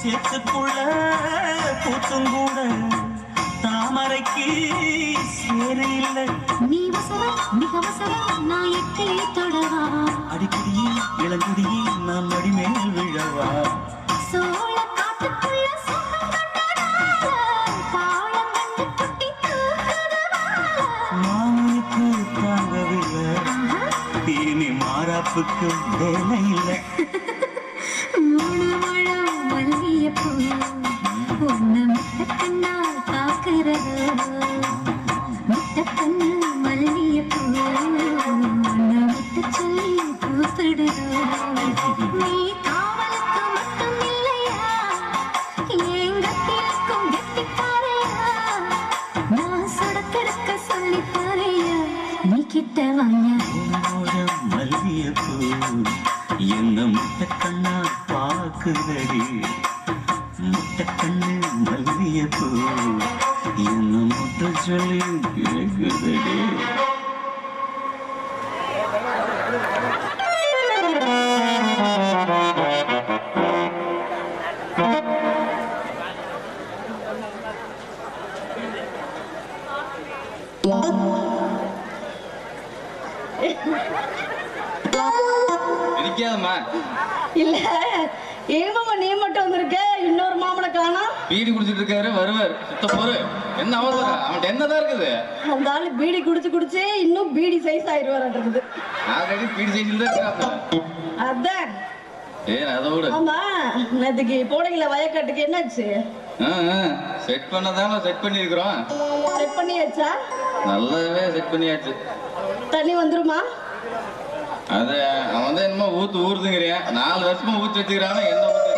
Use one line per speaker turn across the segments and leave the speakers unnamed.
சேத்துக்குள்ள கூத்தும் கூட தாமரைக்கு சேரு இல்லை
நீ வசவம் மிக வசவம் நான் எட்டி தொடவா
அடிக்கடியே இளங்குடியே நான் மடிமேல் விழவா
சோழ காட்டுக்குள்ள சுகம் கண்டதால தாளம் கண்டு குட்டி தூக்குதவால
மாமனுக்கு தாங்கவில்லை இனி மாறாப்புக்கு வேலை இல்லை
மூணு முழம் மல்லிகைப்பூ உன்னை முட்டை கண்ணால் பார்க்கிறது முட்டை கண்ணு மல்லிகைப்பூ உன்னை முட்டை சொல்லி கூப்பிடுது நீ காவலுக்கு மட்டும் இல்லையா என் கத்திலுக்கும் கெட்டிக்காரையா நான் சுடக்கெடுக்க சொல்லி பாறையா நீ கிட்ட வாயா
உன்னோட மல்லிகைப்பூ என்ன முட்டை கண்ணா பாக்குதடி முட்டை கண்ணு மல்லிகைப்பூ என்ன முட்டை சொல்லி கேக்குதடி
இடிக்காதம்மா
இல்ல ஏமாமா நீ மட்டும் வந்திருக்க இன்னொரு மாமனை காணோம்
பீடி குடிச்சிட்டு இருக்காரு வருவார் சுத்த போரு என்ன அவசரம் அவன்கிட்ட என்னதான் இருக்குது
அந்த ஆளு பீடி குடிச்சு குடிச்சு இன்னும் பீடி சைஸ் ஆயிடுவாராட்டு
ஆல்ரெடி பீடி சைக்கிள் தான் இருக்காப்ல
அதான்
ஏ அதை விடு
ஆமா நேத்துக்கு போனீங்களா வயக்காட்டுக்கு என்னாச்சு
செட் பண்ணதானே செட் பண்ணியிருக்கிறோம்
செட் பண்ணியாச்சா
நல்லாவே செட் பண்ணியாச்சு
தண்ணி வந்துருமா
அது அவன் வந்து என்னமோ ஊத்து ஊறுதுங்கிறியான் நாலு வருஷமா ஊத்தி வச்சுக்கிறானா என்ன ஊத்து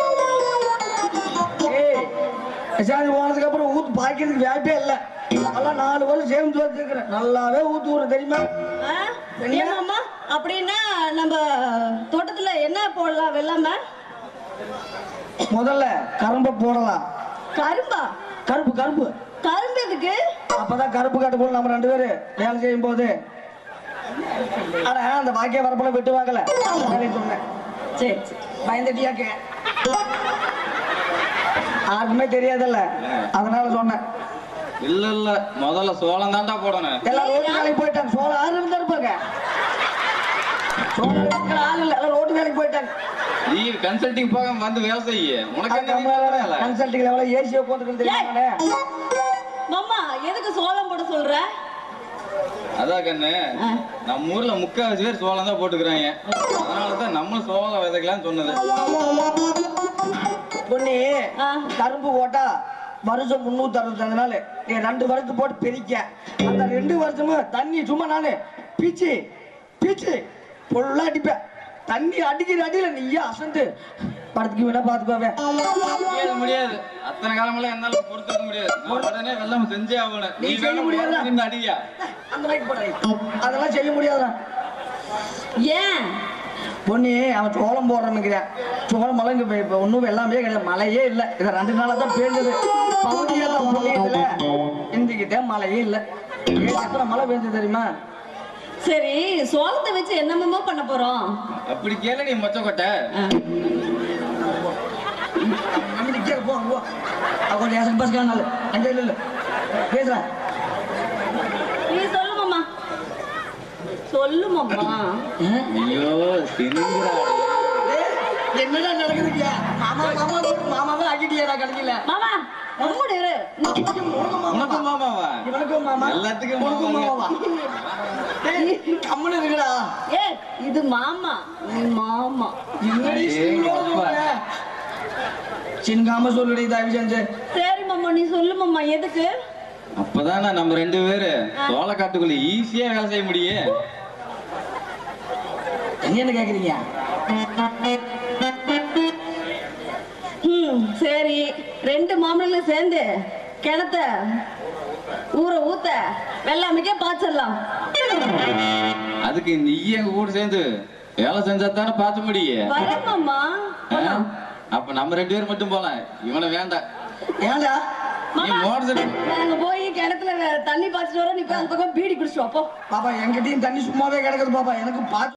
ஏய், விசாரணை போனதுக்கு அப்புறம் ஊத்து பாய்க்கிறதுக்கு வாய்ப்பே இல்ல நல்லா நாலு வருஷம் சேர்ந்து வச்சிருக்கிறேன் நல்லாவே ஊத்து ஊற தெரியுமா
ஆ? ஏமாமா அப்படின்னா நம்ம தோட்டத்துல என்ன போடலாம் வெள்ளாம
முதல்ல கரும்பை போடலாம்
கரும்பா
கருப்பு கருப்பு
கரும்பு எதுக்கு
அப்பதான் கருப்பு காட்டு போல நம்ம ரெண்டு பேரும் வேலை செய்யும் போது அட அந்த பாக்கிய வரப்போல விட்டு வாங்கல வேலையை சொன்னேன்
சரி சரி
பயந்துட்டியாக்க யாருக்குமே தெரியாதுல்ல அதனால சொன்னேன்
இல்ல இல்ல முதல்ல சோளம் தான்டா போடணும்
எல்லாம் ரோட்டு வேலைக்கு போயிட்டாங்க சோழ ஆறு இருந்தா இருப்பாங்க சோழ இருக்கிற ஆள் இல்ல எல்லாம் ரோட்டு வேலைக்கு போயிட்டாங்க
நீ கன்சல்டிங் போக வந்து வேலை செய்ய உனக்கு என்ன வேலை?
கன்சல்டிங் லெவலில் ஏசி உட்காந்துருக்கு தெரியுமாண்ணே
மாமா எதுக்கு சோளம் போட சொல்ற
அதான் கண்ணு நம்ம ஊர்ல முக்காவாசி பேர் சோளம் தான் போட்டுக்கிறாங்க அதனாலதான் நம்மளும் சோளம் விதைக்கலாம்னு சொன்னது
பொண்ணு
ஆ.
கரும்பு போட்டா வருஷம் முன்னூத்தி அறுபத்தஞ்சு நாள் நீ ரெண்டு வருஷத்து போட்டு பிரிக்க அந்த ரெண்டு வருஷமும் தண்ணி சும்மா நானு பீச்சு பீச்சு பொருளா அடிப்பேன் தண்ணி அடிக்கிற அடியில நீயே அசந்து படத்துக்கு வேணா பாத்துக்கோவே
முடியாது முடியாது அத்தனை காலமெல்லாம் என்னால பொறுத்துக்க முடியாது நான் உடனே வெள்ளம் செஞ்சே ஆகணும்
நீ
நீ
செய்ய
வேணும்
முடியாதா?
நின்று அடியா
அந்த லைக் போடுறேன் அதெல்லாம் செய்ய முடியாதுடா
ஏன்
பொண்ணு அவன் சோளம் போடுறோம்னுங்கிறேன் சோளம் மழை இங்க இப்ப ஒன்றும் எல்லாமே கிடையாது மழையே இல்லை இதை ரெண்டு நாளாக தான் பேஞ்சது பகுதியாக தான் பொழியுதுல இந்திக்கிட்டே மழையே இல்லை ஏன் எத்தனை மழை பெஞ்சது தெரியுமா
சரி சோளத்தை வச்சு என்னமோ பண்ண போறோம்
அப்படி கேள நீ மொச்சக்கொட்டை
நம்ம நிற்க போ போ அவன் ரேஷன் பஸ் காணால அங்கே இல்லை இல்லை பேசுகிறேன்
நீ சொல்லு மாமா சொல்லு மாமா
ஐயோ தின்னுங்கிறா
என்னடா நடக்குதுக்கியா மாமா மாமா மாமாவே ஆக்கிட்டியாடா கடைசியில்
மாமா நம்மோட இரு
உனக்கும் மாமாவா
இவனுக்கும் மாமா
எல்லாத்துக்கும்
உனக்கும்
மாமாங்க.
மாமாவா ஏய், கம்முனு இருக்குடா
ஏ இது மாமா நீ மாமா
என்னடி சிங்களோட சொல்ற? சின்காம சொல்லுடி தயவு செஞ்சு
சரி மாமா நீ சொல்லு மாமா எதுக்கு
அப்பதானே நம்ம ரெண்டு பேரு சோளக்காட்டுக்குள்ள ஈஸியா வேலை செய்ய முடியும்
என்ன கேக்குறீங்க
ம் சரி ரெண்டு மாமனுங்களும் சேர்ந்து கிணத்த ஊற ஊத்த வெள்ளாமைக்கே பாய்ச்சிடலாம்
அதுக்கு நீ எங்க கூட சேர்ந்து வேலை செஞ்சா தானே பார்த்து முடியும்
வர மாமா
ஆ? அப்ப நம்ம ரெண்டு பேரும் மட்டும் போலாம் இவனை வேண்டாம்
ஏன்டா
நீ மோட்டர் சைக்கிள்
நாங்க போய் கிணத்துல வே- தண்ணி பாய்ச்சிட்டு வரோம் நீ போய் அந்த பக்கம் பீடி குடிச்சிட்டு வா, போ
பாப்பா என்கிட்டயும் தண்ணி சும்மாவே கிடக்குது பாப்பா எனக்கு பார்த்து